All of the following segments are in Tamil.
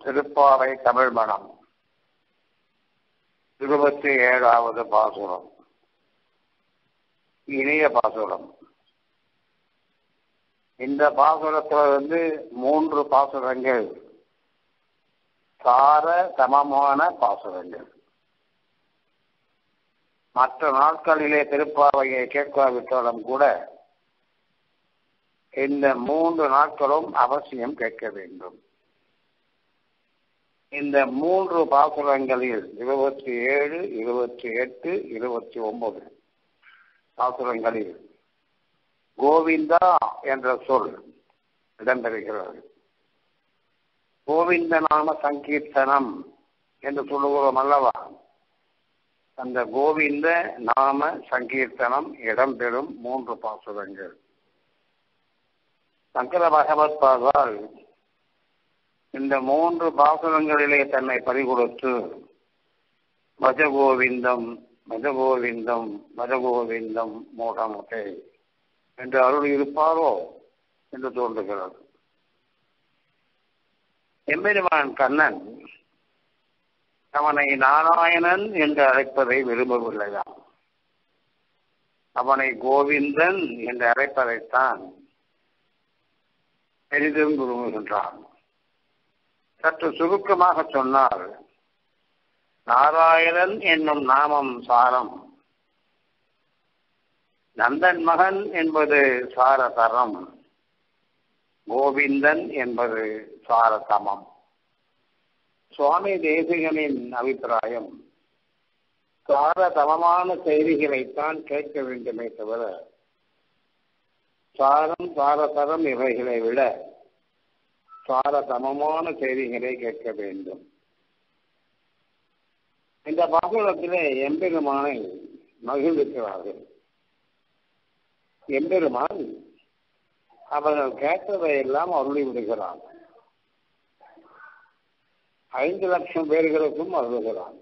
திருப்பாவை தமிழ் மணம் இருபத்தி ஏழாவது பாசுரம் இனிய பாசுரம் இந்த பாசுரத்துல வந்து மூன்று பாசுரங்கள் சார சமமான பாசுரங்கள் மற்ற நாட்களிலே திருப்பாவையை கேட்காவிட்டாலும் கூட இந்த மூன்று நாட்களும் அவசியம் கேட்க வேண்டும் இந்த மூன்று பாசுரங்களில் இருபத்தி ஏழு இருபத்தி எட்டு இருபத்தி ஒன்பது பாசுரங்களில் கோவிந்தா என்ற சொல் இடம்பெறுகிறது கோவிந்த நாம சங்கீர்த்தனம் என்று சொல்லுகிறோம் அல்லவா அந்த கோவிந்த நாம சங்கீர்த்தனம் இடம்பெறும் மூன்று பாசுரங்கள் சங்கர பகவத் பாதால் இந்த மூன்று பாசுரங்களிலே தன்னை பறிகொடுத்து பஜகோவிந்தம் பஜகோவிந்தம் பஜகோவிந்தம் மூடமுட்டை என்று அருள் இருப்பாரோ என்று தோன்றுகிறது எம்பெருமான் கண்ணன் அவனை நாராயணன் என்று அழைப்பதை விரும்பவில்லையாம் அவனை கோவிந்தன் என்று அழைப்பதைத்தான் பெரிதும் விரும்புகின்றான் சற்று சுருக்கமாக சொன்னால் நாராயணன் என்னும் நாமம் சாரம் நந்தன் மகன் என்பது சாரதரம் கோவிந்தன் என்பது சாரதமம் சுவாமி தேசிகனின் அபிப்பிராயம் சாரதமமான செய்திகளைத்தான் கேட்க வேண்டுமே தவிர சாரம் சாரதரம் இவைகளை விட சாரதமமான செய்திகளை கேட்க வேண்டும் இந்த பாசுரத்திலே எம்பெருமானை மகிழ்விக்கிறார்கள் எம்பெருமான் அவர்கள் கேட்டதை எல்லாம் அருளி விடுகிறான் ஐந்து லட்சம் பேர்களுக்கும் அருளுகிறான்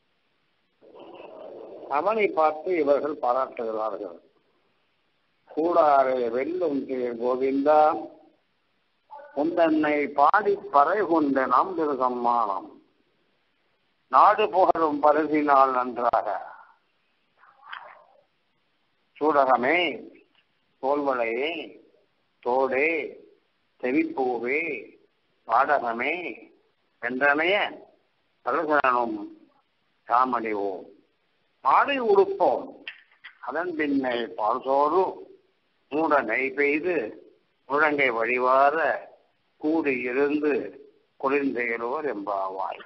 அவனை பார்த்து இவர்கள் பாராட்டுகிறார்கள் கூடாரே வெல்லும் தீர் கோவிந்தா உந்தன்னை பாடி பறை கொண்ட நாம் திரு சம்மானம் நாடு புகழும் பரிசினால் நன்றாக சூடகமே தோல்வளையே தோடே செவிப்பூவே பாடகமே என்றனைய பருகனும் தாமடிவோம் ஆடை உடுப்போம் அதன் பின்னை பால்சோறு மூட நெய் பெய்து முழங்கை வழிவார கூடி இருந்து குளிர்ந்தேலோர் எம்பாவாய்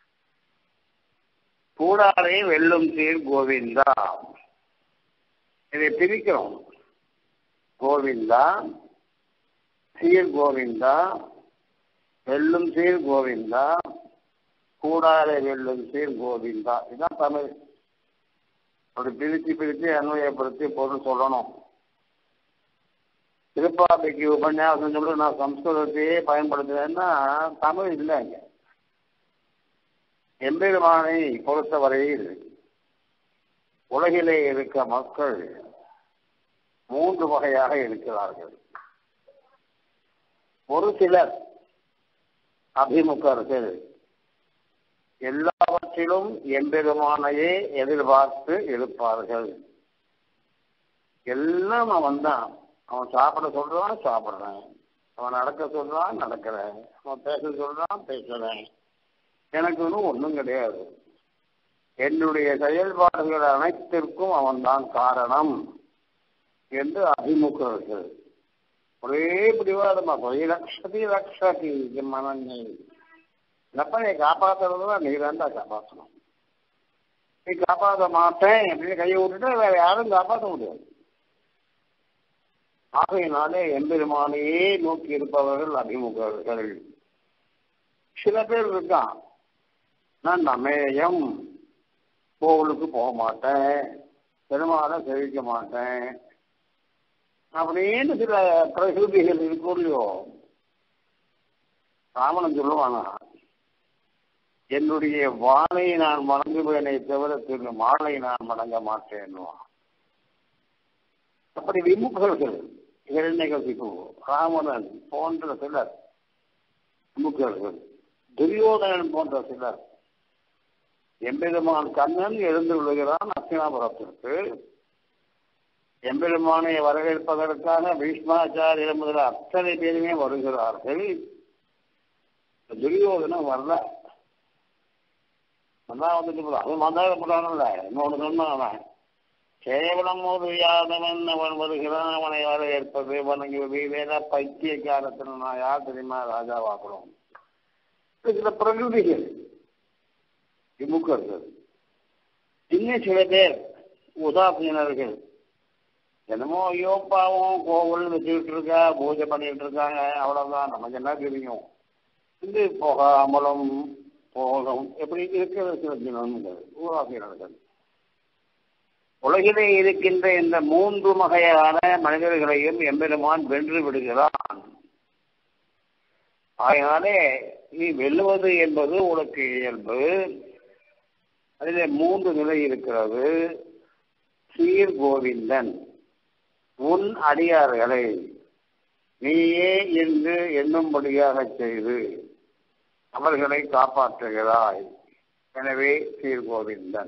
கூடாரே வெல்லும் சீர் கோவிந்தா இதை பிரிக்கிறோம் கோவிந்தா சீர் கோவிந்தா வெல்லும் சீர் கோவிந்தா கூடாரே வெல்லும் சீர் கோவிந்தா இதுதான் தமிழ் அப்படி பிரித்து பிரித்து அன்வயப்படுத்தி பொருள் சொல்லணும் திருப்பாவைக்கு உபன்யாசம் சொல்லி நான் சம்ஸ்கிருதத்தையே பயன்படுத்துறேன்னா தமிழ் இல்லைங்க எம்பெருமானை பொறுத்தவரையில் உலகிலே இருக்க மக்கள் மூன்று வகையாக இருக்கிறார்கள் ஒரு சிலர் அபிமுகர்கள் எல்லாவற்றிலும் எம்பெருமானையே எதிர்பார்த்து இருப்பார்கள் எல்லாம் அவன் தான் அவன் சாப்பிட சொல்றான் சாப்பிடுறேன் அவன் நடக்க சொல்றான் நடக்கிறேன் அவன் பேச சொல்றான் பேசுறேன் எனக்கு ஒன்றும் ஒன்றும் கிடையாது என்னுடைய செயல்பாடுகள் அனைத்திற்கும் அவன்தான் காரணம் என்று அபிமுகர்கள் ஒரே பிடிவாதமா போய் லட்சதி லட்சதி மனநை நப்பனை காப்பாத்துறதுதான் நீ தான்டா காப்பாற்றணும் நீ காப்பாற்ற மாட்டேன் அப்படின்னு கையை விட்டுட்டு வேற யாரும் காப்பாற்ற முடியாது ஆகையினாலே எம்பெருமானையே நோக்கி இருப்பவர்கள் அபிமுகர்கள் சில பேர் இருக்கான் நான் நமேயம் கோவிலுக்கு போக மாட்டேன் பெருமாளை செவிக்க மாட்டேன் அப்படின்னு சில பிரகிருதிகள் இருக்கும் இல்லையோ ராவணன் சொல்லுவானா என்னுடைய வாளை நான் வணங்குவேனே தவிர திரு மாலை நான் வணங்க மாட்டேன்னுவான் அப்படி விமுகர்கள் இரண்யகசிப்பு ராவணன் போன்ற சிலர் விமுகர்கள் துரியோதனன் போன்ற சிலர் எம்பெருமான் கண்ணன் எழுந்து விழுகிறான் அஸ்தினாபுரத்திற்கு எம்பெருமானை வரவேற்பதற்காக பீஷ்மாச்சாரியர் முதல் அத்தனை பேருமே வருகிறார்கள் துரியோதனம் வரல அதான் வந்துட்டு அது மந்தாரப்படானல்ல இன்னொன்று சொன்னான் அவன் கேவலம் ஒரு யாதவன் அவன் வருகிறான் அவனை வரவேற்பது வணங்குவது இதெல்லாம் பைத்தியக்காரத்தில் நான் யார் தெரியுமா ராஜாவாக்குறோம் சில பிரகிருதிகள் விமுகர்கள் இன்னும் சில பேர் உதாசீனர்கள் என்னமோ ஐயோ பாவம் கோவில் வச்சுக்கிட்டு இருக்கா பூஜை பண்ணிட்டு இருக்காங்க அவ்வளவுதான் நமக்கு என்ன தெரியும் இது போகாமலும் போகும் எப்படி இருக்கிற சில தினங்கள் ஊராசிரியர்கள் உலகிலே இருக்கின்ற இந்த மூன்று வகையான மனிதர்களையும் எம்பெருமான் வென்று விடுகிறான் ஆகையாலே நீ வெல்லுவது என்பது உனக்கு இயல்பு அதிலே மூன்று நிலை இருக்கிறது சீர் கோவிந்தன் உன் அடியார்களை நீயே என்று எண்ணும்படியாக செய்து அவர்களை காப்பாற்றுகிறாய் எனவே சீர்கோவிந்தன்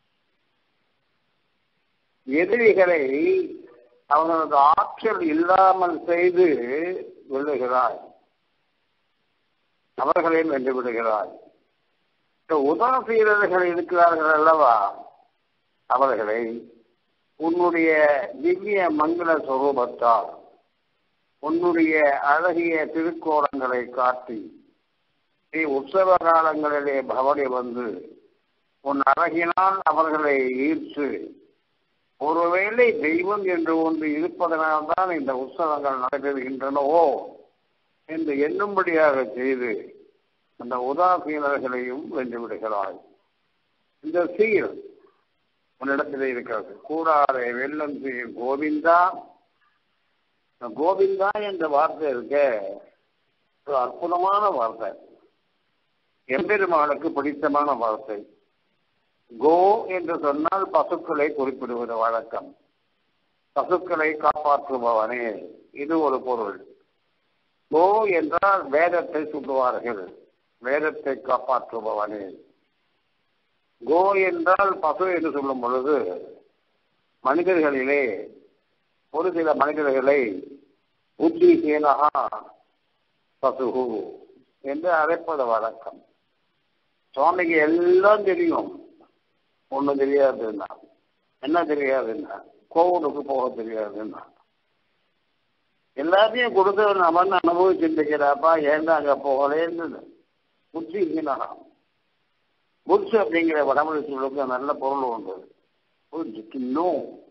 எதிரிகளை அவர்களது ஆற்றல் இல்லாமல் செய்து வெல்லுகிறாய் அவர்களையும் வென்று விடுகிறாய் உதாசீரர்கள் இருக்கிறார்கள் அல்லவா அவர்களை உன்னுடைய திவ்ய மங்கள சுரூபத்தால் உன்னுடைய அழகிய திருக்கோலங்களை காட்டி நீ உற்சவ காலங்களிலே பவனி வந்து உன் அழகினால் அவர்களை ஈர்த்து ஒருவேளை தெய்வம் என்று ஒன்று இருப்பதனால்தான் இந்த உற்சவங்கள் நடைபெறுகின்றனவோ என்று எண்ணும்படியாக செய்து அந்த உதாசீனர்களையும் வென்று விடுகிறாய் இந்த சீர் உன்னிடத்தில் இருக்கிறது கூடாரை வெள்ளம் சீர் கோவிந்தா கோவிந்தா என்ற வார்த்தை இருக்க ஒரு அற்புதமான வார்த்தை எம்பெருமானுக்கு பிடித்தமான வார்த்தை கோ என்று சொன்னால் பசுக்களை குறிப்பிடுவது வழக்கம் பசுக்களை காப்பாற்றுபவனே இது ஒரு பொருள் கோ என்றால் வேதத்தை சுடுவார்கள் வேதத்தை காப்பாற்றுபவனே கோ என்றால் பசு என்று சொல்லும் பொழுது மனிதர்களிலே ஒரு சில மனிதர்களை புத்திஹீனகா பசுகு என்று அழைப்பது வழக்கம் சுவாமிக்கு எல்லாம் தெரியும் ஒன்றும் தெரியாதுன்னா என்ன தெரியாதுன்னா கோவிலுக்கு போக தெரியாதுன்னா எல்லாத்தையும் கொடுத்தவன் அவன் அனுபவிச்சுருக்கிறாப்பா ஏன்டா அங்கே போகலேன்னு புத்திஹீனகா புட்ஸ் அப்படிங்கிற வடமொழி சொல்லுக்கு நல்ல பொருள் உண்டு நோ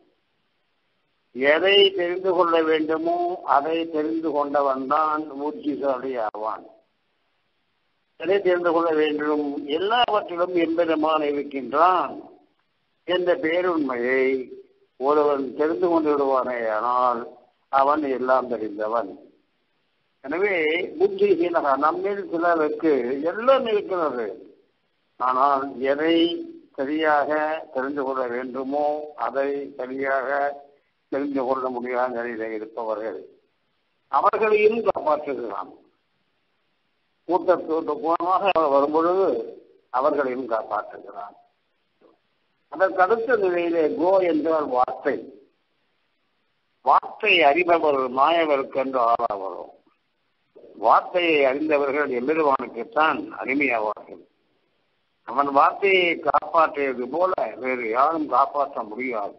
எதை தெரிந்து கொள்ள வேண்டுமோ அதை தெரிந்து கொண்டவன் தான் புத்திசாலி ஆவான் எதை தெரிந்து கொள்ள வேண்டும் எல்லாவற்றிலும் எம்பெருமான் இருக்கின்றான் என்ற பேருண்மையை ஒருவன் தெரிந்து கொண்டு விடுவானே ஆனால் அவன் எல்லாம் தெரிந்தவன் எனவே புத்திஹீனகா நம்மில் சிலருக்கு எல்லாம் இருக்கிறது ஆனால் எதை சரியாக தெரிந்து கொள்ள வேண்டுமோ அதை சரியாக தெரிந்து கொள்ள முடியாத நிலையில் இருப்பவர்கள் அவர்களையும் காப்பாற்றுகிறான் கூட்டத்தோட்டு மூலமாக அவர் வரும்பொழுது அவர்களையும் காப்பாற்றுகிறான் அதற்கு அடுத்த நிலையிலே கோ என்றால் வார்த்தை வார்த்தை அறிபவர் மாயவருக்கு என்று ஆளாவரும் வார்த்தையை அறிந்தவர்கள் எம்பெருமானுக்குத்தான் அடிமையாவார்கள் அவன் வார்த்தையை காப்பாற்றியது போல வேறு யாரும் காப்பாற்ற முடியாது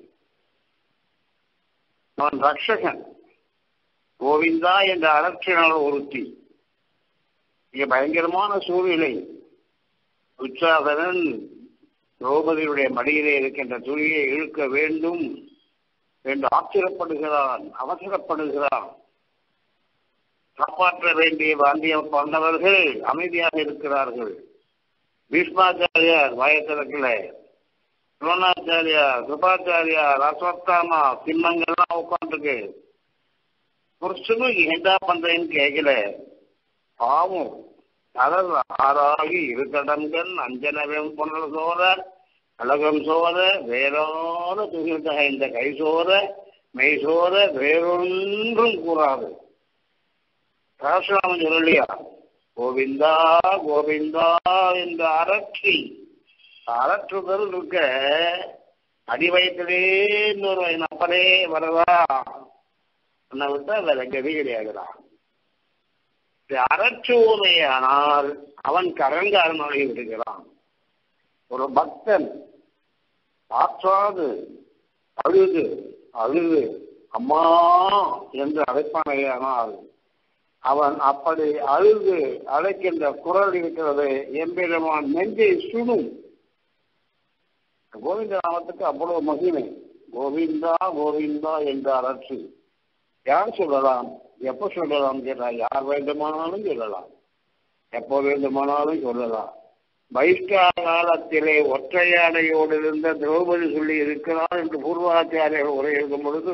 அவன் ரட்சகன் கோவிந்தா என்ற அலட்சினால் ஒருத்தி மிக பயங்கரமான சூழ்நிலை உற்சாகனன் திரௌபதியுடைய மடியிலே இருக்கின்ற துணியை இழுக்க வேண்டும் என்று ஆச்சரியப்படுகிறான் அவசரப்படுகிறான் காப்பாற்ற வேண்டிய வாந்தியம் கொண்டவர்கள் அமைதியாக இருக்கிறார்கள் பீஷ்மாச்சாரியார் வாயத்திறக்கல துரோணாச்சாரியார் கிருபாச்சாரியார் அஸ்வத்தாமா சிம்மங்கள்லாம் உட்காந்துருக்கு புருஷனும் ஏண்டா பண்றேன்னு கேட்கல பாவம் கடல் ஆறாகி இருகடங்கள் அஞ்சனவம் புனல் சோர அழகம் சோர வேறோட துகிழ்ந்த இந்த கை சோர மெய் சோர வேறொன்றும் கூறாது சகசிராமன் சொல்லலையா கோவிந்தா கோவிந்தா என்று அரற்றி அரற்றுதல் இருக்க அடி வயிற்றிலே இன்னொரு என் அப்பனே வரதா உன்னை விட்டா வேற கதி கிடையாதுடா இது அரற்றுவோமையானால் அவன் கரங்காரனாகி விடுகிறான் ஒரு பக்தன் ஆற்றாது அழுது அழுது அம்மா என்று அழைப்பானையானால் அவன் அப்படி அழுது அழைக்கின்ற குரல் இருக்கிறது எம்பெருமான் நெஞ்சை சுடும் கோவிந்த நாமத்துக்கு அவ்வளவு மகிமை கோவிந்தா கோவிந்தா என்ற அரசு யார் சொல்லலாம் எப்ப சொல்லலாம் கேட்டா யார் வேண்டுமானாலும் சொல்லலாம் எப்போ வேண்டுமானாலும் சொல்லலாம் வைஷ்டா காலத்திலே ஒற்றையாடையோடு இருந்த திரௌபதி சொல்லி இருக்கிறார் என்று பூர்வாச்சாரியர் உரை எழுதும் பொழுது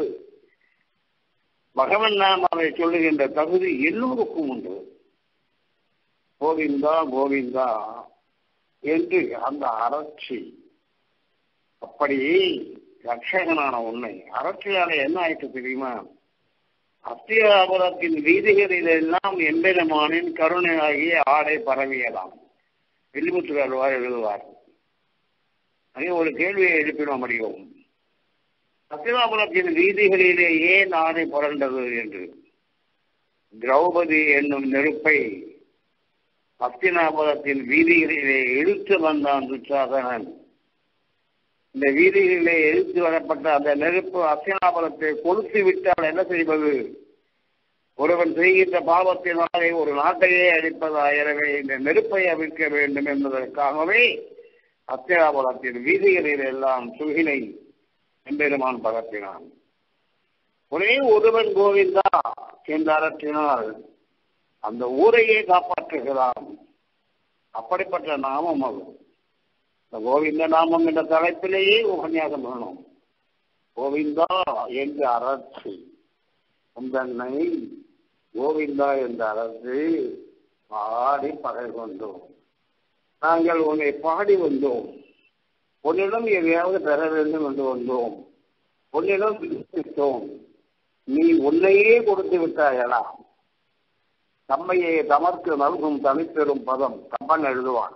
பகவன் நாமாவை சொல்லுகின்ற தகுதி எல்லோருக்கும் உண்டு கோவிந்தா கோவிந்தா என்று அந்த அரட்சி அப்படி ரட்சகனான உண்மை அரட்சியால என்ன ஆயிட்டு தெரியுமா அத்தியாபுரத்தின் வீதிகளில் எல்லாம் எம்பெருமானின் கருணையாகிய ஆடை பரவியலாம் வில்லிபுத்திர அல்வார் எழுதுவார் அங்கே ஒரு கேள்வியை எழுப்பிட முடியும் சத்தியதாபுரத்தின் வீதிகளிலே ஏன் ஆடை புரண்டது என்று திரௌபதி என்னும் நெருப்பை அஸ்தினாபுரத்தின் வீதிகளிலே இழுத்து வந்தான் துச்சாதனன் இந்த வீதிகளிலே இழுத்து வரப்பட்ட அந்த நெருப்பு அஸ்தினாபுரத்தை கொளுத்து விட்டால் என்ன செய்வது ஒருவன் செய்கின்ற பாவத்தினாலே ஒரு நாட்டையே அழிப்பதா எனவே இந்த நெருப்பை அவிழ்க்க வேண்டும் என்பதற்காகவே அத்தியாபுரத்தின் வீதிகளில் எல்லாம் சுகினை எம்பெருமான் பரப்பினான் ஒரே ஒருவன் கோவிந்தா என்று அரற்றினால் அந்த ஊரையே காப்பாற்றுகிறான் அப்படிப்பட்ட நாமம் அது இந்த கோவிந்த நாமம் என்ற தலைப்பிலேயே உபன்யாசம் வேணும் கோவிந்தா என்று அரசு உந்தன்னை கோவிந்தா என்ற அரசு பாடி பகை கொண்டோம் நாங்கள் உன்னை பாடி வந்தோம் உன்னிடம் எதையாவது பெற வேண்டும் என்று வந்தோம் உன்னிடம் விட்டோம் நீ உன்னையே கொடுத்து விட்டாயலா தம்மையே தமக்கு நல்கும் தனிப்பெரும் பதம் கம்பன் எழுதுவான்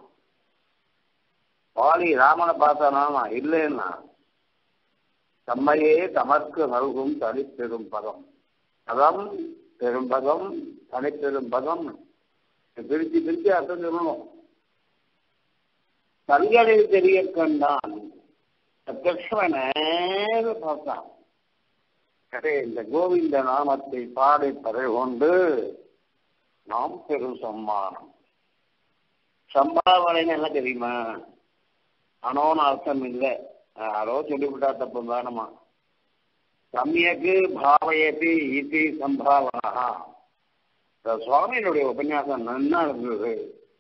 பாலி ராமனை பார்த்தானா இல்லைன்னா தம்மையே தமக்கு நல்கும் தனிப்பெரும் பதம் பதம் பெரும் பதம் தனிப்பெரும் பதம் பிரிச்சு பிரிச்சு அர்த்தம் சொல்லணும் கண்களில் தெரிய கண்டான் பிரத்யக்ஷவன பார்த்தான் சரி இந்த கோவிந்த நாமத்தை பாடி பறை கொண்டு நாம் பெரும் சம்மானம் சம்பாவனைன்னு என்ன தெரியுமா அனோன்னு அர்த்தம் இல்லை யாரோ சொல்லிவிட்டா தப்பு தானமா சமயக்கு பாவயதி இது சம்பாவனா சுவாமியினுடைய உபன்யாசம் நன்னா இருந்தது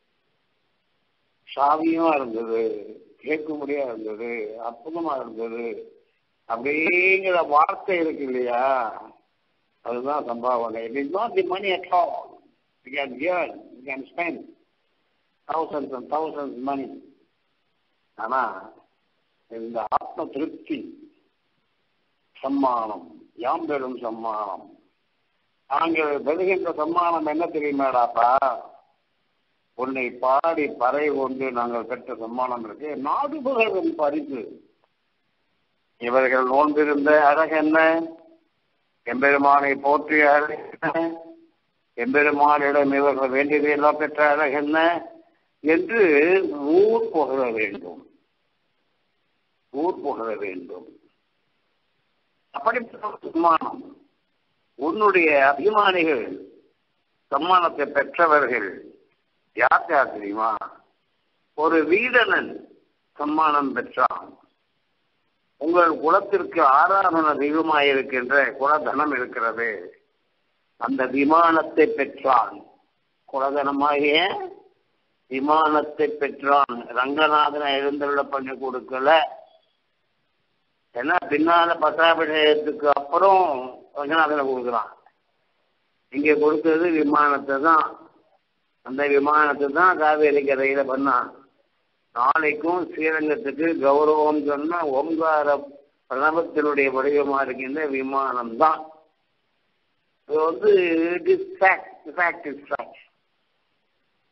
சாவியமா இருந்தது கேட்கும்படியா இருந்தது அற்புதமா இருந்தது அப்படிங்கிற வார்த்தை இருக்கு இல்லையா அதுதான் சம்பாவனை it is not the money at all you can earn you can spend thousands and thousands money ஆனா இந்த ஆத்ம திருப்தி சம்மானம் யாம் பெறும் சம்மானம் நாங்கள் பெறுகின்ற சம்மானம் என்ன தெரியுமாடாப்பா உன்னை பாடி பறை கொண்டு நாங்கள் பெற்ற சம்மானம் இருக்கு நாடு புகழும் பரிசு இவர்கள் நோன்பிருந்த அழகென்ன எம்பெருமானை போற்றிய அழகென்ன எம்பெருமானிடம் இவர்கள் வேண்டியதையெல்லாம் பெற்ற அழகென்ன என்று ஊர் புகழ வேண்டும் ஊர் புகழ வேண்டும் அப்படிப்பட்ட சம்மானம் உன்னுடைய அபிமானிகள் சம்மானத்தை பெற்றவர்கள் யார் யார் தெரியுமா ஒரு வீடனன் சம்மானம் பெற்றான் உங்கள் குலத்திற்கு ஆறாவன தெய்வமாயிருக்கின்ற குலதனம் இருக்கிறது அந்த விமானத்தை பெற்றான் குலதனமாகிய விமானத்தை பெற்றான் ரங்கநாதனை எழுந்துள்ள பண்ணி கொடுக்கல ஏன்னா பின்னால பட்டாபிஷேகத்துக்கு அப்புறம் ரங்கநாதனை கொடுக்குறான் இங்க கொடுத்தது விமானத்தை தான் அந்த விமானத்தை தான் காவேரி கரையில பண்ணான் நாளைக்கும் ஸ்ரீரங்கத்துக்கு கௌரவம் சொன்னா ஓங்கார பிரணவத்தினுடைய வடிவமா இருக்கின்ற விமானம் தான் இது வந்து it is fact fact is fact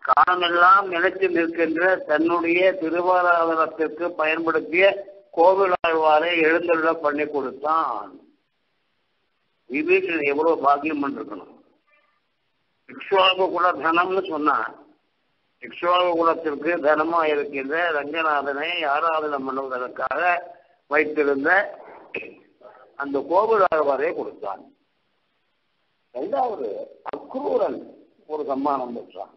காலமெல்லாம் நிலைத்து நிற்கின்ற தன்னுடைய திருவாராதனத்திற்கு பயன்படுத்திய கோவிலாழ்வாரை எழுந்தருள பண்ணி கொடுத்தான் வீட்டில் எவ்வளவு பாக்கியம் பண்ணிருக்கணும் இக்ஷுவாக குல தனம்னு சொன்னான் இக்ஷுவாக குலத்திற்கு தனமா இருக்கின்ற ரங்கநாதனை ஆராதனம் பண்ணுவதற்காக வைத்திருந்த அந்த கோவிலாழ்வாரை கொடுத்தான் இரண்டாவது அக்ரூரன் ஒரு சம்மானம் பெற்றான்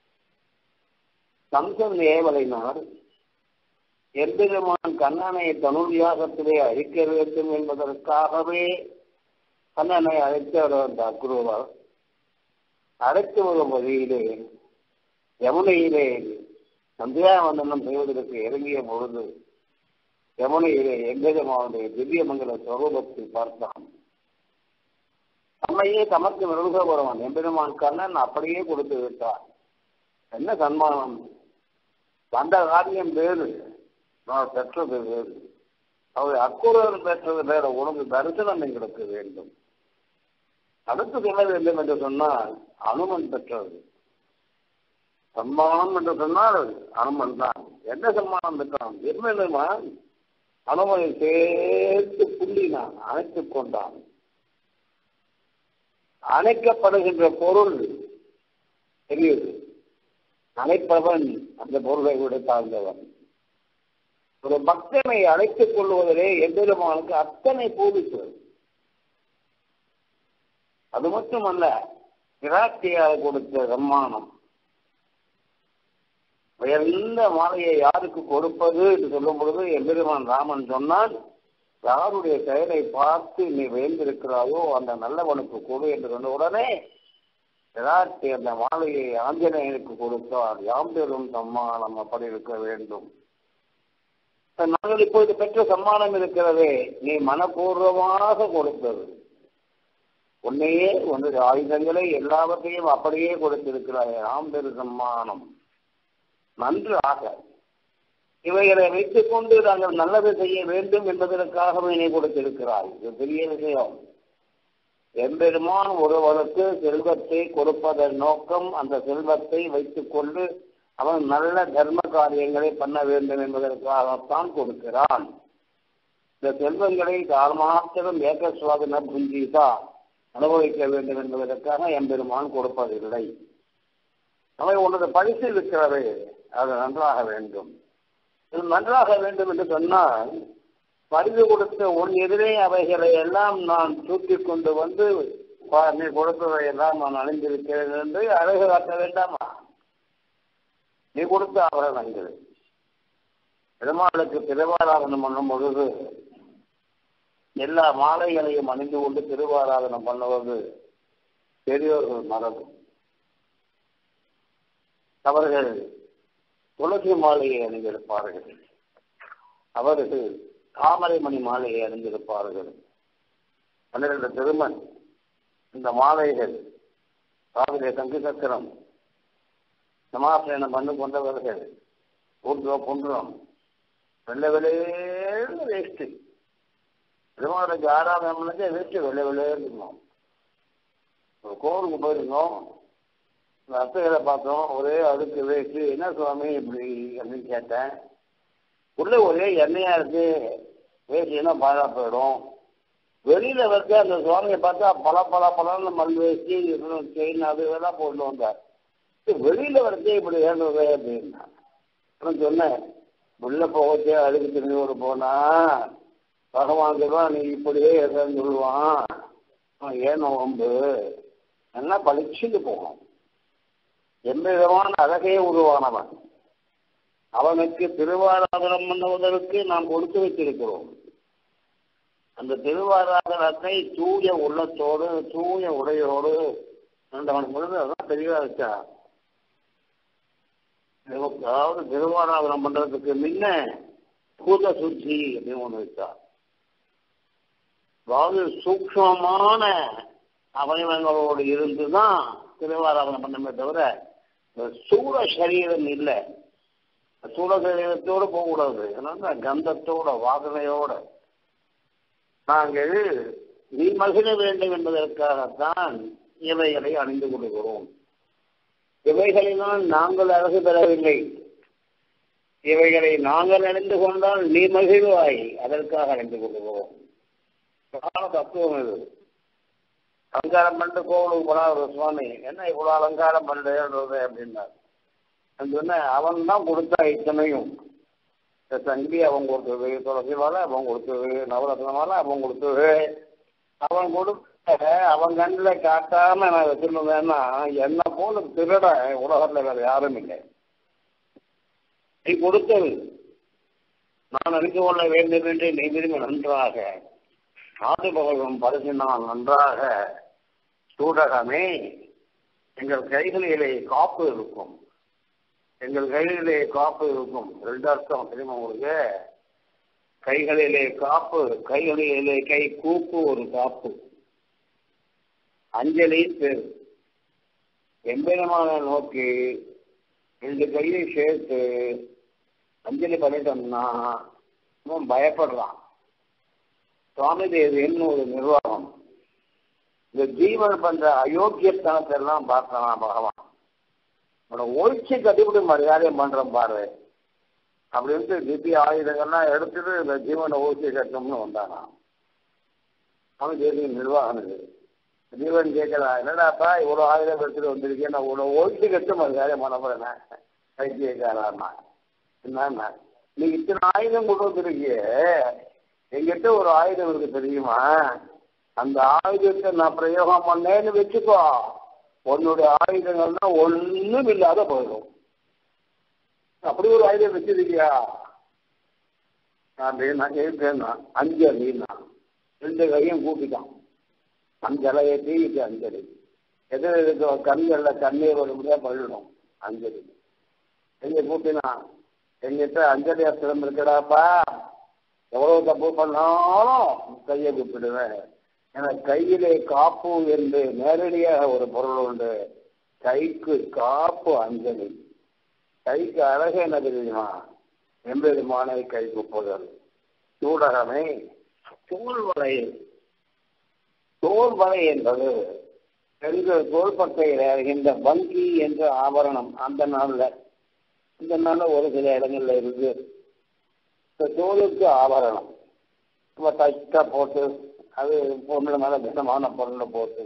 கம்சன் ஏவலைனார் எம்பெருமான் கண்ணனை தனுர்யாகத்திலே அழிக்க வேண்டும் என்பதற்காகவே கண்ணனை அழைத்தவர் அந்த அக்ரூரர் அழைத்து வரும் வழியிலே யமுனையிலே சந்தியாவந்தனம் செய்வதற்கு இறங்கிய பொழுது யமுனையிலே எம்பெருமானுடைய திவ்யமங்கல ஸ்வரூபத்தை பார்த்தான் தம்மையே தமக்கு நல்க வருவான் எம்பெருமான் கண்ணன் அப்படியே கொடுத்து விட்டார் என்ன சன்மானம் வந்த காரியம் வேறு நான் பெற்றது வேறு அவர் அக்குரர் பெற்றது வேற உனக்கு தரிசனம் எங்களுக்கு வேண்டும் அடுத்து சொல்ல வேண்டும் என்று சொன்னால் அனுமன் பெற்றது சம்மானம் என்று சொன்னால் அனுமன் தான் என்ன சம்மானம் பெற்றான் என்னமா அனுமனை சேர்த்து புள்ளினான் அணைத்துக் கொண்டான் அணைக்கப்படுகின்ற பொருள் தெரியுது அழைப்பவன் அந்த பொருளை விட தாழ்ந்தவன் ஒரு பக்தனை அழைத்துக் கொள்வதிலே எம்பெருமானுக்கு அத்தனை பூவிக்கிறது அது மட்டுமல்ல விராட்டியாக கொடுத்த சம்மானம் உயர்ந்த மாலையை யாருக்கு கொடுப்பது என்று சொல்லும் பொழுது எம்பெருமான் ராமன் சொன்னான் யாருடைய செயலை பார்த்து நீ வேந்திருக்கிறாயோ அந்த நல்லவனுக்கு கொடு என்று சொன்ன உடனே விராட்டி அந்த மாலையை ஆஞ்சநேயனுக்கு கொடுத்தார் யாம் பெறும் சம்மானம் அப்படி இருக்க வேண்டும் நாங்கள் இப்போது பெற்ற சம்மானம் இருக்கிறதே நீ மனப்பூர்வமாக கொடுத்தது உன்னையே உன்னுடைய ஆயுதங்களை எல்லாவற்றையும் அப்படியே கொடுத்திருக்கிறாய் ஆம் பெரு சம்மானம் நன்றாக இவைகளை வைத்துக் கொண்டு நாங்கள் நல்லது செய்ய வேண்டும் என்பதற்காகவே நீ கொடுத்திருக்கிறாய் இது பெரிய விஷயம் எம்பெருமான் ஒருவருக்கு செல்வத்தை கொடுப்பதன் நோக்கம் அந்த செல்வத்தை வைத்துக் கொண்டு அவன் நல்ல தர்ம காரியங்களை பண்ண வேண்டும் என்பதற்காகத்தான் கொடுக்கிறான் இந்த செல்வங்களை தார்மாத்திரம் ஏகஸ்வாதன புஞ்சிதா அனுபவிக்க வேண்டும் என்பதற்காக எம்பெருமான் கொடுப்பதில்லை அவை உனது பரிசு இருக்கிறது அது நன்றாக வேண்டும் இது நன்றாக வேண்டும் என்று சொன்னால் பரிசு கொடுத்த உன் எதிரே அவைகளை எல்லாம் நான் தூக்கி கொண்டு வந்து நீ கொடுத்ததை எல்லாம் நான் அணிந்திருக்கிறேன் என்று அழகு காட்ட வேண்டாமா நீ கொடுத்த ஆபரணங்கள் பெருமாளுக்கு திருவாராதனம் பண்ணும் பொழுது எல்லா மாலைகளையும் அணிந்து கொண்டு திருவாராதனம் பண்ணுவது பெரியோர்கள் மரபு அவர்கள் துளசி மாலையை அணிந்திருப்பார்கள் அவர்கள் தாமரை மணி மாலையை அணிந்திருப்பார்கள் பன்னிரண்டு திருமண் இந்த மாலைகள் காவிரி தங்கு சக்கரம் சமாசனம் பண்ணு கொண்டவர்கள் ஊர்துவ புன்றம் வெள்ளை வெளியேன்னு வேஸ்ட்டு பெருமாளுக்கு ஆறாவது மணிக்கு வேஸ்ட்டு வெள்ளை வெளியேன்னு இருந்தோம் ஒரு கோவிலுக்கு போயிருந்தோம் இந்த அத்தைகளை பார்த்தோம் ஒரே அடுக்கு வேஸ்ட்டு என்ன சுவாமி இப்படி அப்படின்னு கேட்டேன் உள்ள ஒரே எண்ணெயா இருக்கு வேஸ்டினா பாழா போயிடும் வெளியில வந்து அந்த சுவாமியை பார்த்தா பல பல பலன்னு மல் வேஸ்டி செயின் அது இதெல்லாம் போட்டு வந்தார் வெளியில வரதே இப்படி ஏறுறது அப்படின்னா நான் சொன்னேன் உள்ள போகச்சே அழுகு திரும்பியோடு போனா பகவான் சொல்லுவான் நீ இப்படியே எதுன்னு சொல்லுவான் ஏன் நோம்பு நல்லா பளிச்சுட்டு போகணும் எந்த விதமான அழகே உருவானவன் அவனுக்கு திருவாராதனம் பண்ணுவதற்கு நாம் கொடுத்து வைத்திருக்கிறோம் அந்த திருவாராதனத்தை தூய உள்ளத்தோடு தூய உடையோடு அவனுக்கு பொழுது அதான் தெளிவா வச்சா அதாவது திருவாராதனம் பண்றதுக்கு முன்ன பூத சுத்தி அப்படின்னு ஒண்ணு வச்சா அதாவது சூக்ஷமான அவயவங்களோடு இருந்துதான் திருவாராதனம் பண்ணமே தவிர சூழ சரீரம் இல்லை சூழ சரீரத்தோடு போகக்கூடாது ஏன்னா கந்தத்தோட வாசனையோட நாங்கள் நீ மகிழ வேண்டும் என்பதற்காகத்தான் இவைகளை அணிந்து கொள்கிறோம் இவைகளினால் நாங்கள் அரசு பெறவில்லை இவைகளை நாங்கள் அணிந்து கொண்டால் நீ மகிழ்வாய் அதற்காக அணிந்து கொள்வோம் தத்துவம் இது அலங்காரம் பண்ணிட்டு கோவிலுக்கு போனா ஒரு சுவாமி என்ன இவ்வளவு அலங்காரம் பண்ணுறது அப்படின்னார் சொன்ன அவன் தான் கொடுத்தா இத்தனையும் சங்கி அவன் கொடுத்தது துளசி மாலை அவன் கொடுத்தது நவரத்ன மாலை அவன் கொடுத்தது அவன் கொடுத்த அவன் கண்ணில் காட்டாம நான் வச்சிருந்தேன்னா என்ன போல திருட உலகத்துல வேற யாரும் இல்லை நீ கொடுத்தது நான் அறிந்து கொள்ள வேண்டும் என்று நீ விரும்பி நன்றாக நாடு பகவன் பரிசினால் நன்றாக சூடகமே எங்கள் கைகளிலே காப்பு இருக்கும் எங்கள் கைகளிலே காப்பு இருக்கும் ரெண்டு அர்த்தம் தெரியுமா உங்களுக்கு கைகளிலே காப்பு கைகளிலே கை கூப்பு ஒரு காப்பு அஞ்சலி பேர் எம்பெருமான நோக்கி ரெண்டு கையை சேர்த்து அஞ்சலி பண்ணிட்டோம்னா அவன் பயப்படுறான் சுவாமி தேவின்னு ஒரு நிர்வாகம் இந்த ஜீவன் பண்ற அயோக்கியத்தனத்தை எல்லாம் பார்க்கலாம் பகவான் உன ஒழிச்சு கட்டிவிட்டு மரியாதையும் பண்றோம் பாரு அப்படின்ட்டு திவ்ய ஆயுதங்கள்லாம் எடுத்துட்டு இந்த ஜீவனை ஒழிச்சு கட்டணும்னு வந்தானா அவன் தேவி நிர்வாகம் இது ஜீவன் கேட்கலாம் என்னடாப்பா இவ்வளோ ஆயுதம் எடுத்துட்டு வந்திருக்கேன் நான் உன்னை ஒழிச்சு கட்டு மரியாதையும் பண்ண போறேன் பைத்தியக்காரா என்னன்னா நீ இத்தனை ஆயுதம் கொண்டு வந்திருக்கிய எங்கிட்ட ஒரு ஆயுதம் இருக்கு தெரியுமா அந்த ஆயுதத்தை நான் பிரயோகம் பண்ணேன்னு வச்சுக்கோ உன்னுடைய ஆயுதங்கள்னா ஒண்ணும் இல்லாத போயிடும் அப்படி ஒரு ஆயுதம் வச்சிருக்கியா அப்படின்னு நான் கேட்டேன் அஞ்சு அப்படின்னா ரெண்டு கையும் கூட்டிட்டான் அஞ்சலையை தீவிட்டு அஞ்சலி எது இருக்கோ கண்கள்ல கண்ணீர் ஒரு முடியா பழுடும் அஞ்சலி எங்க கூட்டினா எங்கிட்ட அஞ்சலி அஸ்திரம் இருக்கடாப்பா எவ்வளவு தப்பு பண்ணாலும் கையை கூப்பிடுவேன் ஏன்னா கையிலே காப்பு என்று நேரடியாக ஒரு பொருள் உண்டு கைக்கு காப்பு அஞ்சலி கைக்கு அழகு என்ன தெரியுமா எம்பெருமானை கை குப்புதல் சூடகமே தோல் வலை தோல் வலை என்பது பெண்கள் தோள்பட்டையில் இருக்கின்ற வங்கி என்ற ஆபரணம் அந்த நாள்ல இந்த நாள்ல ஒரு சில இடங்கள்ல இருக்கு இந்த தோலுக்கு ஆபரணம் நம்ம தைச்சா போட்டு அது பொருள் மேல திட்டமான பொருளை போட்டு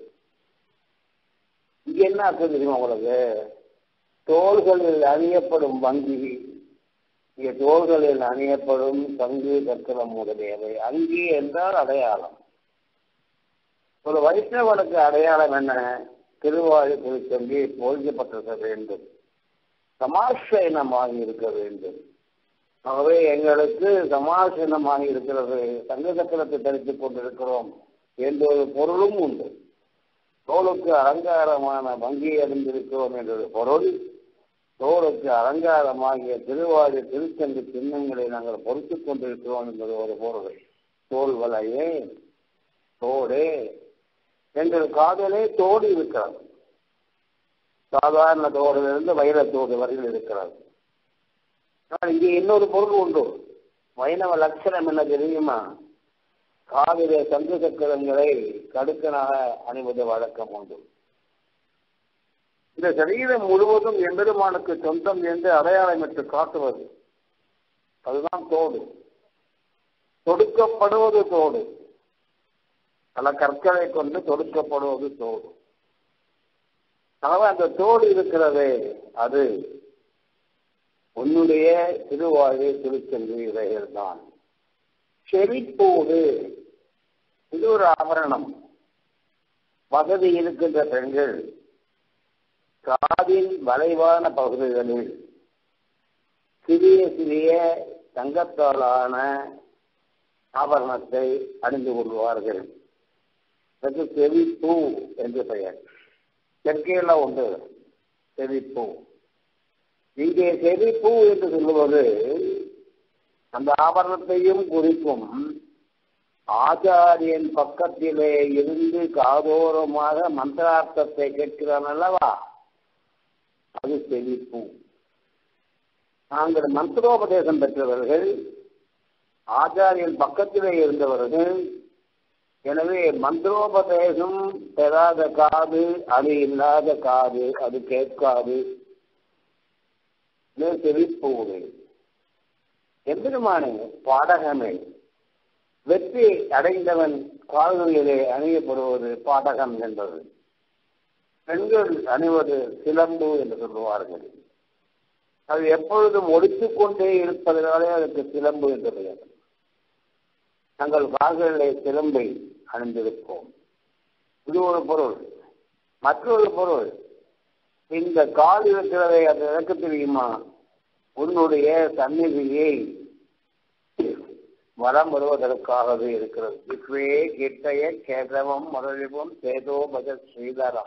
இங்க என்ன அர்த்தம் தெரியுமா உங்களுக்கு தோள்களில் அணியப்படும் வங்கி இங்கே தோள்களில் அணியப்படும் தங்கு கற்களம் முதலியவை அங்கி என்றால் அடையாளம் ஒரு வைஷ்ணவனுக்கு அடையாளம் என்ன திருவாயு திருச்செங்கி போதிக்கப்பட்டிருக்க வேண்டும் சமாசயனமாக இருக்க வேண்டும் ஆகவே எங்களுக்கு சமாசனமாக இருக்கிறது தங்க சக்கரத்தை தரித்துக் கொண்டிருக்கிறோம் என்ற ஒரு பொருளும் உண்டு தோளுக்கு அலங்காரமான வங்கி அடைந்திருக்கிறோம் என்றொரு பொருள் தோளுக்கு அலங்காரமாகிய திருவாரி திருச்செந்து சின்னங்களை நாங்கள் பொறுத்துக் கொண்டிருக்கிறோம் என்பது ஒரு பொருள் தோல் வலையே தோடு எங்கள் காதலே தோடு இருக்கிறது சாதாரண தோடிலிருந்து வைரத்தோடு வரையில் இருக்கிறது ஆனால் இங்கே இன்னொரு பொருள் உண்டு வைணவ லட்சணம் என்ன தெரியுமா காவிரி சங்கு சக்கரங்களை கடுக்கனாக அணிவது வழக்கம் உண்டு இந்த சரீரம் முழுவதும் எம்பெருமானுக்கு சொந்தம் என்று அடையாளமிட்டு காட்டுவது அதுதான் தோடு தொடுக்கப்படுவது தோடு பல கற்களை கொண்டு தொடுக்கப்படுவது தோடு ஆகவே அந்த தோடு இருக்கிறதே அது உன்னுடைய திருவாழி திருச்செல்வி இவைகள் தான் செழிப்போடு இது ஒரு ஆபரணம் வசதி இருக்கின்ற பெண்கள் காதின் வளைவான பகுதிகளில் சிறிய சிறிய தங்கத்தாலான ஆபரணத்தை அணிந்து கொள்வார்கள் அதற்கு செவிப்பூ என்று பெயர் தெற்கையெல்லாம் உண்டு செவிப்பூ இங்கே செவிப்பூ என்று சொல்லுவது அந்த ஆபரணத்தையும் குறிக்கும் ஆச்சாரியன் பக்கத்திலே இருந்து காதோரமாக மந்திரார்த்தத்தை கேட்கிறான் அல்லவா அது செழிப்பு நாங்கள் மந்திரோபதேசம் பெற்றவர்கள் ஆச்சாரியன் பக்கத்திலே இருந்தவர்கள் எனவே மந்திரோபதேசம் பெறாத காது அது இல்லாத காது அது கேட்காது செவிப்போடு எம்பெருமானே பாடகமே வெற்றி அடைந்தவன் கால்களிலே அணியப்படுவது பாடகம் என்பது பெண்கள் அணிவது சிலம்பு என்று சொல்லுவார்கள் அது எப்பொழுதும் ஒடித்துக் கொண்டே இருப்பதனாலே அதுக்கு சிலம்பு என்று பெயர் தங்கள் கால்களிலே சிலம்பை அணிந்திருப்போம் இது ஒரு பொருள் மற்றொரு பொருள் இந்த கால் இருக்கிறதை அது எனக்கு தெரியுமா உன்னுடைய சந்நிதியை வரம் வருவதற்காகவே இருக்கிறது விஸ்வே கிட்டய கேசவம் முரளிபம் சேதோ பஜ ஸ்ரீதரம்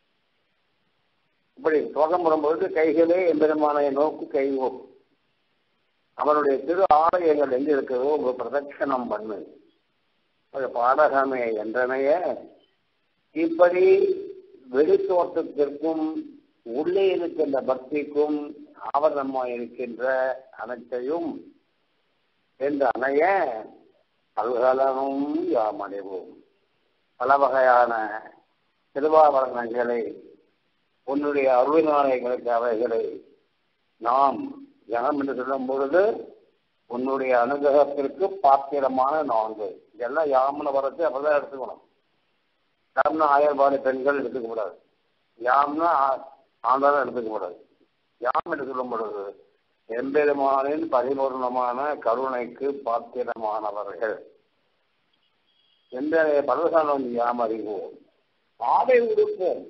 இப்படி துவக்கம் வரும்பொழுது கைகளே எம்பெருமானை நோக்கு கைவோம் அவனுடைய திரு ஆலயங்கள் எங்க இருக்கிறதோ உங்க பிரதட்சணம் பண்ணு பாடகமே என்றனைய இப்படி வெளித்தோட்டத்திற்கும் உள்ளே இருக்கின்ற பக்திக்கும் ஆவரணமாய் இருக்கின்ற அனைத்தையும் என்று அணைய பல்கலனும் யாம் அடைவோம் பல வகையான திருவாபரணங்களை உன்னுடைய அருளினாலைகளுக்கு அவைகளை நாம் ஜனம் என்று சொல்லும் பொழுது உன்னுடைய அனுகிரகத்திற்கு பாத்திரமான நான்கு இதெல்லாம் யாமன வரத்து அப்பதான் எடுத்துக்கணும் யாம்னா ஆயர்பாடு பெண்கள் எடுத்துக்க கூடாது யாம்னா ஆண்டாலும் எடுத்துக்க கூடாது யாம் என்று சொல்லும் பொழுது எம்பெருமானின் பரிபூர்ணமான கருணைக்கு பாத்திரமானவர்கள் எந்த பரவசானம் யாம் அறிவோம் ஆடை உடுப்போம்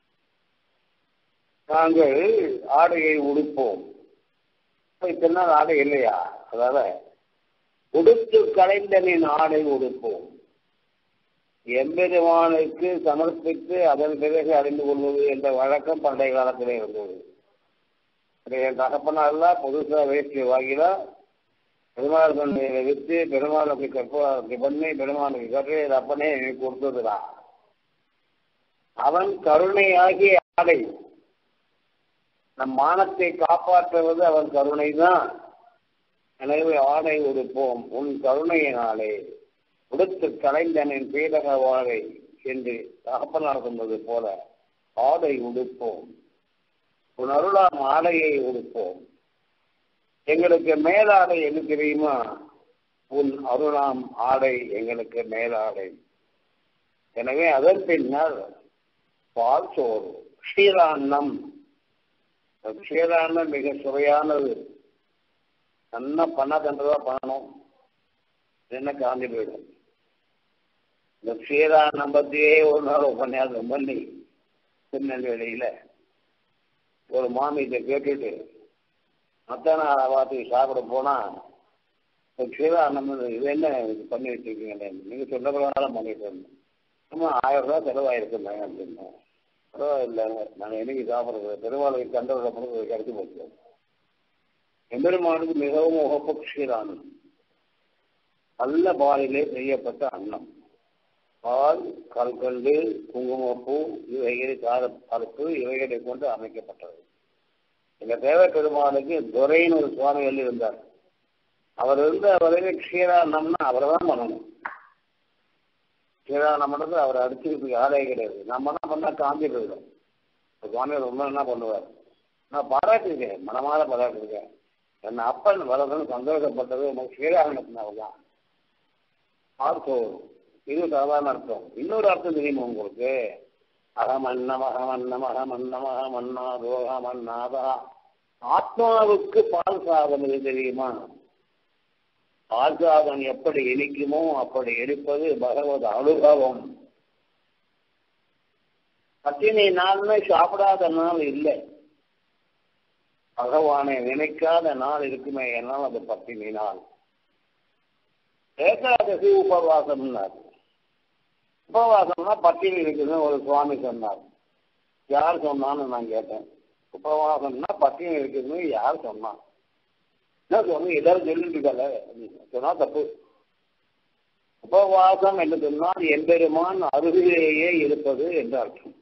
நாங்கள் ஆடையை உடுப்போம் பின்னால் ஆடை இல்லையா அதாவது உடுத்து கலைந்தனின் ஆடை உடுப்போம் எம்பெருமானுக்கு சமர்ப்பித்து அதன் பிறகு அறிந்து கொள்வது என்ற வழக்கம் பண்டைய காலத்திலே இருந்தது என் தகப்பனாரெல்லாம் புதுசாக வேஷ்டி வாங்கினா பெருமாள் தந்தையை விற்று பெருமாளுக்கு கற்பனை பண்ணி பெருமாளுக்கு கற்று அப்பனே எனக்கு கொடுத்ததுதான் அவன் கருணையாகி ஆடை நம் மானத்தை காப்பாற்றுவது அவன் கருணை தான் எனவே ஆடை உடுப்போம் உன் கருணையினாலே உடுத்து கலைந்தனின் பீடக வாழை என்று தகப்பனார் சொன்னது போல ஆடை உடுப்போம் உன் அருளாம் ஆடையை உடுப்போம் எங்களுக்கு மேலாடை என்ன தெரியுமா உன் அருளாம் ஆடை எங்களுக்கு மேலாடை எனவே அதன் பின்னர் பால் சோறு க்ஷீரான்னம் க்ஷீரான்னம் மிக சுவையானது நல்லா பண்ணா தண்டதா பண்ணணும் என்ன காந்தி போயிடும் இந்த க்ஷீரான்னம் பத்தியே ஒரு நாள் உபன்யாசம் பண்ணி திருநெல்வேலியில ஒரு மாமி இதை கேட்டுட்டு மத்தான வார்த்தைக்கு சாப்பிட போனா க்ஷீரான்னம் இது என்ன இது பண்ணி வச்சிருக்கீங்க நீங்க சொன்ன பிரகாரம் பண்ணிட்டு இருந்தோம் சும்மா ஆயிரம் ரூபாய் செலவாயிருக்குங்க அப்படின்னா பரவாயில்லை நாங்கள் என்னைக்கு சாப்பிட்றது பெருமாளுக்கு கண்டவரை பொழுது கிடைச்சி போச்சு எம்பெருமானுக்கு மிகவும் உகப்பு க்ஷீரானம் நல்ல பாலிலே செய்யப்பட்ட அன்னம் பால் கல்கண்டு குங்குமப்பூ இவைகளை கார பருப்பு இவைகளை கொண்டு அமைக்கப்பட்டது எங்க தேவ பெருமானுக்கு துரைன்னு ஒரு சுவாமிகள் இருந்தார் அவர் இருந்த வரையில க்ஷீரானம்னா அவரை தான் பண்ணணும் க்ஷீரானம் பண்ணது அவர் அடிச்சுக்கிறதுக்கு ஆளே கிடையாது நம்ம என்ன பண்ணா காந்தி போயிடும் சுவாமி ரொம்ப என்ன பண்ணுவார் நான் பாராட்டிருக்கேன் மனமாற பாராட்டிருக்கேன் என்ன அப்பன் வரதுன்னு சந்தோஷப்பட்டது உனக்கு க்ஷீரானத்தினால தான் ஆர்த்தோம் இது சாதாரண அர்த்தம் இன்னொரு அர்த்தம் தெரியுமா உங்களுக்கு அகமன்னம் அகமன்னம் அகமன்னம் அகமன்னாதோ அகமன்னாதா ஆத்மாவுக்கு பால் சாதம் இது தெரியுமா பால் சாதம் எப்படி இனிக்குமோ அப்படி இனிப்பது பகவத் அனுபவம் பத்தினி நாள்னு சாப்பிடாத நாள் இல்லை பகவானை நினைக்காத நாள் இருக்குமே என்னால் அது பத்தினி நாள் ஏகாதசி உபவாசம்னார் உபவாசம்னா பட்டியல் இருக்குதுன்னு ஒரு சுவாமி சொன்னார் யார் சொன்னான்னு நான் கேட்டேன் உபவாசம்னா பட்டியல் இருக்குதுன்னு யார் சொன்னான் என்ன சொன்ன எல்லாரும் சொல்லிட்டு இருக்காங்க சொன்னா தப்பு உபவாசம் என்று சொன்னால் எம்பெருமான் அருகிலேயே இருப்பது என்று அர்த்தம்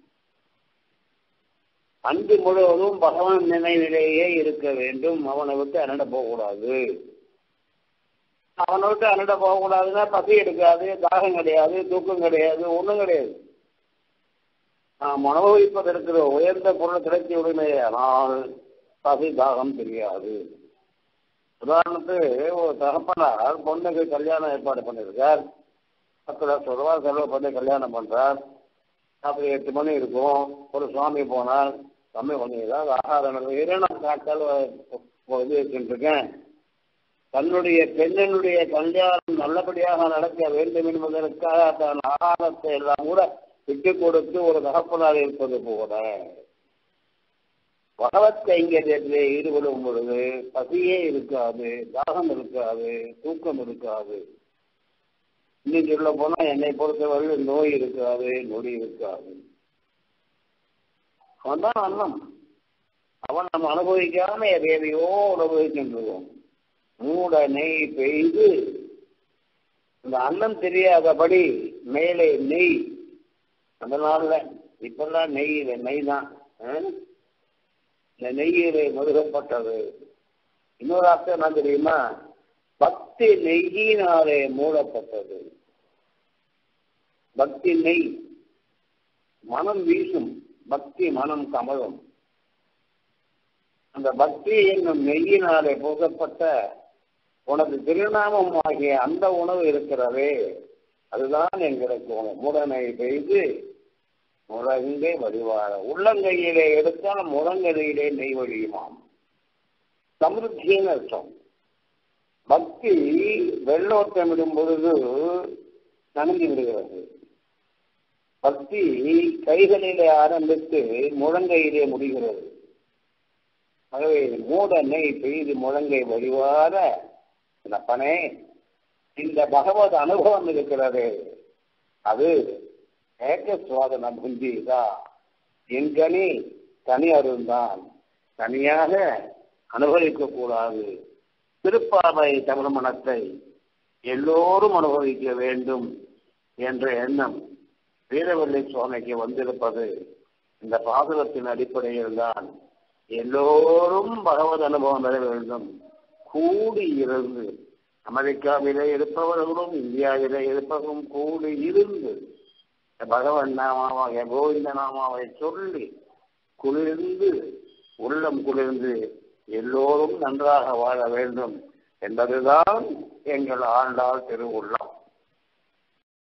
அன்று முழுவதும் பகவான் நினைவிலேயே இருக்க வேண்டும் அவனை விட்டு அண்ணட போகக்கூடாது அவனை விட்டு அண்ணிட போகக்கூடாதுன்னா பசி எடுக்காது தாகம் கிடையாது தூக்கம் கிடையாது ஒன்றும் கிடையாது நாம் அனுபவிப்பதற்கு உயர்ந்த பொருள் கிடைத்த உடனே ஆனால் பசி தாகம் தெரியாது உதாரணத்துக்கு ஒரு தகப்பனார் பொண்ணுக்கு கல்யாணம் ஏற்பாடு பண்ணியிருக்கார் பத்து லட்சம் ரூபாய் செலவு பண்ணி கல்யாணம் பண்றார் அப்படி எட்டு மணி இருக்கும் ஒரு சுவாமி போனால் கம்மி பண்ணி ஏதாவது ஆகாரம் இரணம் காட்டால் இது வச்சுருக்கேன் தன்னுடைய பெண்ணினுடைய கல்யாணம் நல்லபடியாக நடக்க வேண்டும் என்பதற்காக தன் ஆகாரத்தை எல்லாம் கூட விட்டு கொடுத்து ஒரு தகப்பனார் இருப்பது போல பகவத் கைங்கரியத்திலே ஈடுபடும் பொழுது பசியே இருக்காது தாகம் இருக்காது தூக்கம் இருக்காது இன்னும் சொல்ல போனா என்னை பொறுத்தவரை நோய் இருக்காது நொடி இருக்காது அவன் தான் அண்ணம் அவன் நம்ம அனுபவிக்காம எதையோ அனுபவிக்கின்றோம் மூட நெய் பெய்து இந்த அன்னம் தெரியாதபடி மேலே நெய் அதனால இப்பெல்லாம் நெய் இல்லை நெய் தான் இந்த நெய்யிலே மருகப்பட்டது இன்னொரு அர்த்தம் என்ன தெரியுமா பக்தி நெய்யினாலே மூடப்பட்டது பக்தி நெய் மனம் வீசும் பக்தி மனம் கமலும் அந்த பக்தி என்னும் நெய்யினாலே பூசப்பட்ட உனது திருநாமம் ஆகிய அந்த உணவு இருக்கிறதே அதுதான் எங்களுக்கு உணவு முடனை பெய்து முழங்கை வடிவார உள்ளங்கையிலே எடுத்தால் முழங்கையிலே நெய் வழியுமாம் சமிருத்தின்னு அர்த்தம் பக்தி வெள்ளோட்டமிடும் பொழுது நனைந்து விடுகிறது பக்தி கைகளிலே ஆரம்பித்து முழங்கையிலே முடிகிறது ஆகவே மூட நெய் பெய்து முழங்கை வழிவார அப்பனே இந்த பகவத் அனுபவம் இருக்கிறது அது ஏக சுவாதன புஞ்சிதா என்கனி தனி அருந்தான் தனியாக அனுபவிக்க கூடாது திருப்பாவை தமிழ் மனத்தை எல்லோரும் அனுபவிக்க வேண்டும் என்ற எண்ணம் வீரவல்லி சுவாமிக்கு வந்திருப்பது இந்த பாதகத்தின் அடிப்படையில் தான் எல்லோரும் பகவத் அனுபவம் பெற வேண்டும் கூடி இருந்து அமெரிக்காவிலே இருப்பவர்களும் இந்தியாவிலே இருப்பவர்களும் கூடி இருந்து பகவன் நாமாவாக கோவிந்த நாமாவை சொல்லி குளிர்ந்து உள்ளம் குளிர்ந்து எல்லோரும் நன்றாக வாழ வேண்டும் என்பதுதான் எங்கள் ஆண்டாள் திருவுள்ளம்